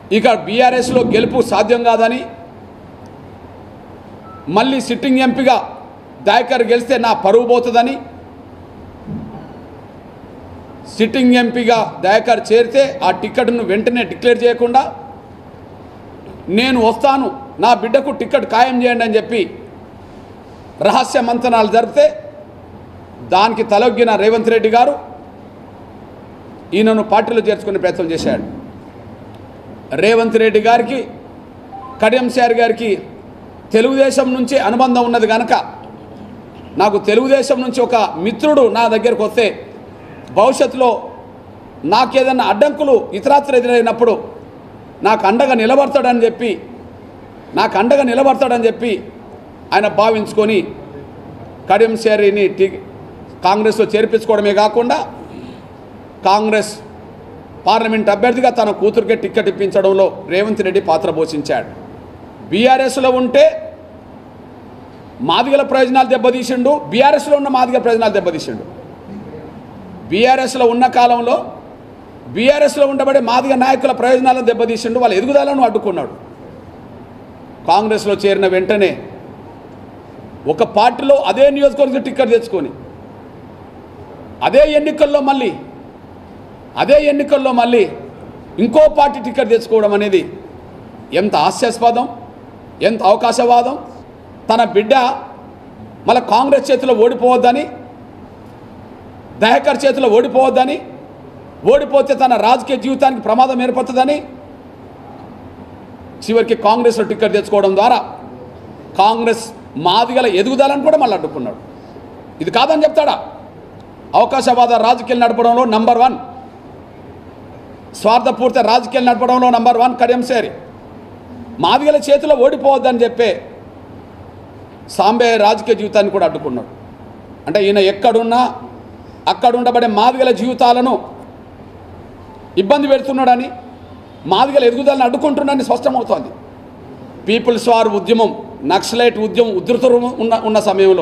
ఇక బీఆర్ఎస్లో గెలుపు సాధ్యం కాదని మళ్ళీ సిట్టింగ్ ఎంపీగా దయాకర్ గెలిస్తే నా పరువు పోతుందని సిట్టింగ్ ఎంపీగా దయాకర్ చేరితే ఆ టికెట్ను వెంటనే డిక్లేర్ చేయకుండా నేను వస్తాను నా బిడ్డకు టికెట్ ఖాయం చేయండి అని చెప్పి రహస్య మంతనాలు జరిపితే దానికి తలొగ్గిన రేవంత్ రెడ్డి గారు ఈయనను పార్టీలో చేర్చుకునే ప్రయత్నం చేశాడు రేవంత్ రెడ్డి గారికి కడియం సార్ గారికి తెలుగుదేశం నుంచి అనుబంధం ఉన్నది కనుక నాకు తెలుగుదేశం నుంచి ఒక మిత్రుడు నా దగ్గరకు వస్తే భవిష్యత్తులో నాకేదన్నా అడ్డంకులు ఇతరాత్ర ఎదురైనప్పుడు నాకు అండగా నిలబడతాడని చెప్పి నాకు అండగా నిలబడతాడని చెప్పి ఆయన భావించుకొని కడియం శారీని టి కాంగ్రెస్లో చేర్పించుకోవడమే కాకుండా కాంగ్రెస్ పార్లమెంట్ అభ్యర్థిగా తన కూతురికే టిక్కెట్ ఇప్పించడంలో రేవంత్ రెడ్డి పాత్ర పోషించాడు బీఆర్ఎస్లో ఉంటే మాదిగల ప్రయోజనాలు దెబ్బతీసిండు బీఆర్ఎస్లో ఉన్న మాదిగల ప్రయోజనాలు దెబ్బతీసిండు బీఆర్ఎస్లో ఉన్న కాలంలో బీఆర్ఎస్లో ఉండబడే మాదిగ నాయకుల ప్రయోజనాలను దెబ్బతీసిండు వాళ్ళ ఎదుగుదలను అడ్డుకున్నాడు కాంగ్రెస్లో చేరిన వెంటనే ఒక పార్టీలో అదే నియోజకవర్గం టిక్కెట్ తెచ్చుకొని అదే ఎన్నికల్లో మళ్ళీ అదే ఎన్నికల్లో మళ్ళీ ఇంకో పార్టీ టికెట్ తెచ్చుకోవడం అనేది ఎంత హాస్యాస్పదం ఎంత అవకాశవాదం తన బిడ్డ మళ్ళీ కాంగ్రెస్ చేతిలో ఓడిపోవద్దని దయాకర్ చేతిలో ఓడిపోవద్దని ఓడిపోతే తన రాజకీయ జీవితానికి ప్రమాదం ఏర్పడుతుందని చివరికి కాంగ్రెస్లో టికెట్ తెచ్చుకోవడం ద్వారా కాంగ్రెస్ మాదిగల ఎదుగుదలని కూడా మళ్ళీ అడ్డుకున్నాడు ఇది కాదని చెప్తాడా అవకాశవాద రాజకీయాలు నడపడంలో నంబర్ వన్ స్వార్థపూర్తి రాజకీయాలు నడపడంలో నంబర్ వన్ కడియం సేరి మాదిగల చేతిలో ఓడిపోవద్దని చెప్పే సాంబే రాజకీయ జీవితాన్ని కూడా అడ్డుకున్నాడు అంటే ఈయన ఎక్కడున్నా అక్కడ ఉండబడే మాదిగల జీవితాలను ఇబ్బంది పెడుతున్నాడని మాదిగల ఎదుగుదలను అడ్డుకుంటున్నాడని స్పష్టమవుతోంది పీపుల్స్ వార్ ఉద్యమం నక్సలైట్ ఉద్యమం ఉధృత ఉన్న ఉన్న సమయంలో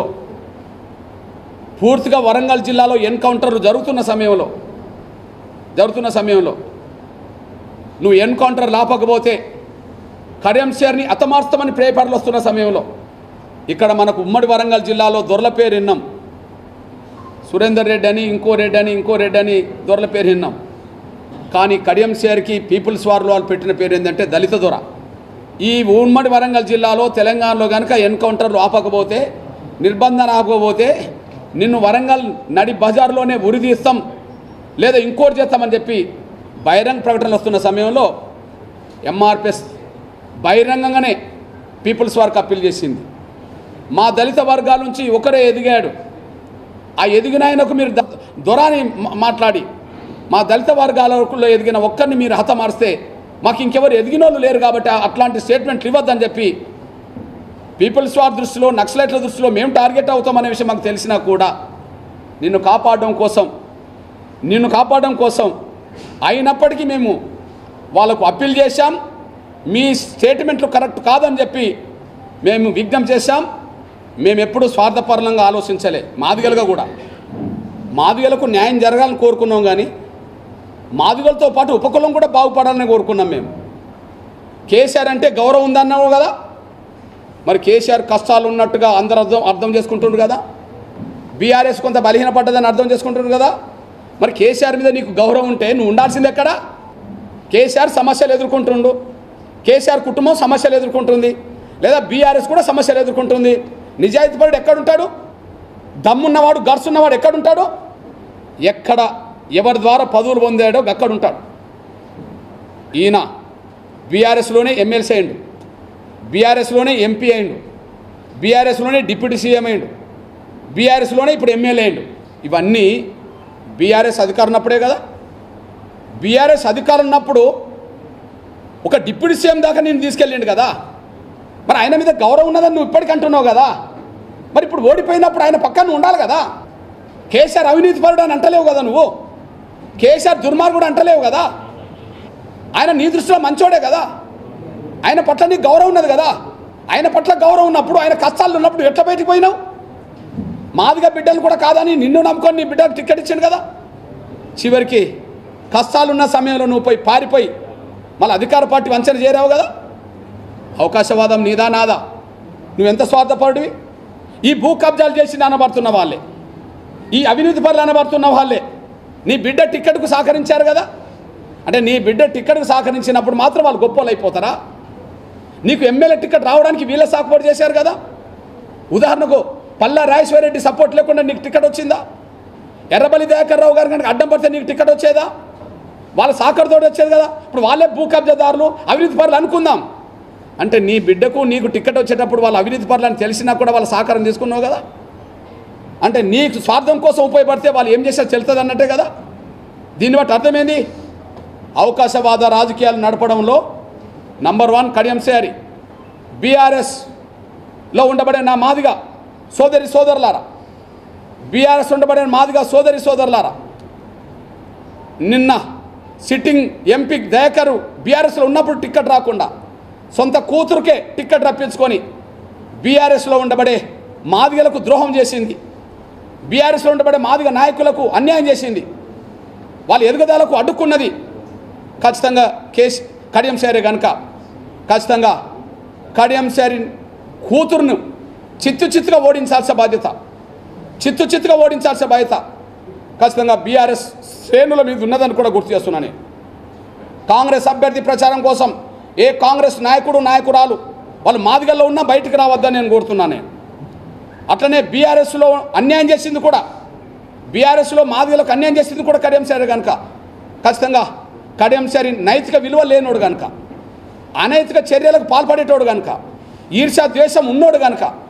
పూర్తిగా వరంగల్ జిల్లాలో ఎన్కౌంటర్లు జరుగుతున్న సమయంలో జరుగుతున్న సమయంలో నువ్వు ఎన్కౌంటర్ లాపకపోతే కడియం షేర్ని అతమార్స్తామని పేపర్లు వస్తున్న సమయంలో ఇక్కడ మనకు ఉమ్మడి వరంగల్ జిల్లాలో దొరల పేరు విన్నాం సురేందర్ రెడ్డి అని ఇంకో రెడ్డి అని ఇంకో రెడ్డి అని దొరల పేరు విన్నాం కానీ కడియం షేర్కి పీపుల్స్ వార్లో వాళ్ళు పెట్టిన పేరు ఏంటంటే దళిత దొర ఈ ఉమ్మడి వరంగల్ జిల్లాలో తెలంగాణలో కనుక ఎన్కౌంటర్లు ఆపకపోతే నిర్బంధన ఆపకపోతే నిన్ను వరంగల్ నడి బజార్లోనే ఉరిదీస్తాం లేదా ఇంకోటి చేస్తామని చెప్పి బహిరంగ ప్రకటనలు వస్తున్న సమయంలో ఎంఆర్పిఎస్ బహిరంగంగానే పీపుల్స్ వారికి అప్పీల్ చేసింది మా దళిత వర్గాల నుంచి ఒకరే ఎదిగాడు ఆ ఎదిగిన ఆయనకు మీరు ద- దొరాని మా- మాట్లాడి మా దళిత వర్గాలలో ఎదిగిన ఒక్కరిని మీరు హతమారిస్తే మాకు ఇంకెవరు ఎదిగిన వాళ్ళు లేరు కాబట్టి ఆ- అట్లాంటి స్టేట్మెంట్లు ఇవ్వద్దని చెప్పి పీపుల్స్ వార్ దృష్టిలో నక్సలైట్ల దృష్టిలో మేము టార్గెట్ అవుతామనే విషయం మాకు తెలిసినా కూడా నిన్ను కాపాడడం కోసం నిన్ను కాపాడడం కోసం అయినప్పటికీ మేము వాళ్ళకు అప్పీల్ చేశాం మీ స్టేట్మెంట్లు కరెక్ట్ కాదని చెప్పి మేము విజ్ఞప్తి చేశాం మేము ఎప్పుడూ స్వార్థపరంగా ఆలోచించలే మాదిగలుగా కూడా మాదిగలకు న్యాయం జరగాలని కోరుకున్నాం కానీ మాదిగలతో పాటు ఉపకులం కూడా బాగుపడాలని కోరుకున్నాం మేము కేసీఆర్ అంటే గౌరవం ఉందన్నావు కదా మరి కేసీఆర్ కష్టాలు ఉన్నట్టుగా అందరు అర్థం అర్థం చేసుకుంటుండ్రు కదా బీఆర్ఎస్ కొంత బలహీనపడ్డదని అర్థం చేసుకుంటున్నారు కదా మరి కేసీఆర్ మీద నీకు గౌరవం ఉంటే నువ్వు ఉండాల్సింది ఎక్కడ కేసీఆర్ సమస్యలు ఎదుర్కొంటుండు కేసీఆర్ కుటుంబం సమస్యలు ఎదుర్కొంటుంది లేదా బీఆర్ఎస్ కూడా సమస్యలు ఎదుర్కొంటుంది నిజాయితీపరుడు ఎక్కడుంటాడు దమ్మున్నవాడు గర్స్ ఉన్నవాడు ఎక్కడుంటాడు ఎక్కడ ఎవరి ద్వారా పదవులు పొందాడో అక్కడుంటాడు ఈయన బీఆర్ఎస్లోనే ఎమ్మెల్సీ అయిండు బీఆర్ఎస్లోనే ఎంపీ అయిండు బీఆర్ఎస్లోనే డిప్యూటీ సీఎం అయిండు బీఆర్ఎస్లోనే ఇప్పుడు ఎమ్మెల్యే అయిండు ఇవన్నీ బీఆర్ఎస్ అధికారం ఉన్నప్పుడే కదా బీఆర్ఎస్ అధికారం ఉన్నప్పుడు ఒక డిప్యూటీ సీఎం దాకా నేను తీసుకెళ్ళిండు కదా మరి ఆయన మీద గౌరవం ఉన్నదని నువ్వు ఇప్పటికీ అంటున్నావు కదా మరి ఇప్పుడు ఓడిపోయినప్పుడు ఆయన పక్కన ఉండాలి కదా కేసీఆర్ అవినీతి పరుడు అని అంటలేవు కదా నువ్వు కేసీఆర్ దుర్మార్గుడు అంటలేవు కదా ఆయన నీ దృష్టిలో మంచోడే కదా ఆయన పట్ల నీకు గౌరవం ఉన్నది కదా ఆయన పట్ల గౌరవం ఉన్నప్పుడు ఆయన కష్టాలు ఉన్నప్పుడు ఎట్లా బయటికి పోయినావు మాదిగా బిడ్డలు కూడా కాదని నిన్ను నమ్ముకొని నీ బిడ్డకు టికెట్ ఇచ్చాను కదా చివరికి కష్టాలున్న సమయంలో నువ్వు పోయి పారిపోయి మళ్ళీ అధికార పార్టీ వంచన చేరావు కదా అవకాశవాదం నీదా నాదా నువ్వెంత స్వార్థపరుడివి ఈ భూ కబ్జాలు చేసి అనబడుతున్న వాళ్ళే ఈ అవినీతి పనులు అనబడుతున్న వాళ్ళే నీ బిడ్డ టిక్కెట్కు సహకరించారు కదా అంటే నీ బిడ్డ టిక్కెట్కు సహకరించినప్పుడు మాత్రం వాళ్ళు గొప్పలు అయిపోతారా నీకు ఎమ్మెల్యే టికెట్ రావడానికి వీళ్ళే సపోర్ట్ చేశారు కదా ఉదాహరణకు పల్లా రాజేశ్వరరెడ్డి సపోర్ట్ లేకుండా నీకు టికెట్ వచ్చిందా ఎర్రబల్లి దయాకర్ రావు గారు కనుక అడ్డం పడితే నీకు టికెట్ వచ్చేదా వాళ్ళ సాకర్తో వచ్చేది కదా ఇప్పుడు వాళ్ళే భూ కబ్జాదారులు అవినీతి పరులు అనుకుందాం అంటే నీ బిడ్డకు నీకు టికెట్ వచ్చేటప్పుడు వాళ్ళు అవినీతి పరులు అని తెలిసినా కూడా వాళ్ళ సహకారం తీసుకున్నావు కదా అంటే నీకు స్వార్థం కోసం ఉపయోగపడితే వాళ్ళు ఏం చేశారు తెలుస్తుంది అన్నట్టే కదా దీన్ని బట్టి అర్థమైంది అవకాశవాద రాజకీయాలు నడపడంలో నంబర్ వన్ కడియం సేరి బీఆర్ఎస్లో ఉండబడే నా మాదిగా సోదరి సోదరులారా బీఆర్ఎస్ ఉండబడే మాదిగా సోదరి సోదరులారా నిన్న సిట్టింగ్ ఎంపీ దయాకరు బీఆర్ఎస్లో ఉన్నప్పుడు టిక్కెట్ రాకుండా సొంత కూతురుకే టిక్కెట్ రప్పించుకొని బీఆర్ఎస్లో ఉండబడే మాదిగలకు ద్రోహం చేసింది బీఆర్ఎస్లో ఉండబడే మాదిగ నాయకులకు అన్యాయం చేసింది వాళ్ళ ఎదుగుదలకు అడ్డుకున్నది ఖచ్చితంగా కేసు కడియం శారీ కనుక ఖచ్చితంగా కడియం శారీ కూతురును చిత్తు చిత్తుగా ఓడించాల్సిన బాధ్యత చిత్తు చిత్తుగా ఓడించాల్సిన బాధ్యత ఖచ్చితంగా బీఆర్ఎస్ శ్రేణుల మీద ఉన్నదని కూడా గుర్తు చేస్తున్నాను నేను. కాంగ్రెస్ అభ్యర్థి ప్రచారం కోసం ఏ కాంగ్రెస్ నాయకుడు నాయకురాలు వాళ్ళు మాదిగల్లో ఉన్నా బయటికి రావద్దని నేను కోరుతున్నాను నేను అట్లనే బీఆర్ఎస్లో అన్యాయం చేసింది కూడా బీఆర్ఎస్లో మాదిగలకు అన్యాయం చేసింది కూడా కడియం సారి కనుక ఖచ్చితంగా కడియం సారి నైతిక విలువ లేనోడు కనుక అనైతిక చర్యలకు పాల్పడేటోడు కనుక ఈర్షా ద్వేషం ఉన్నోడు కనుక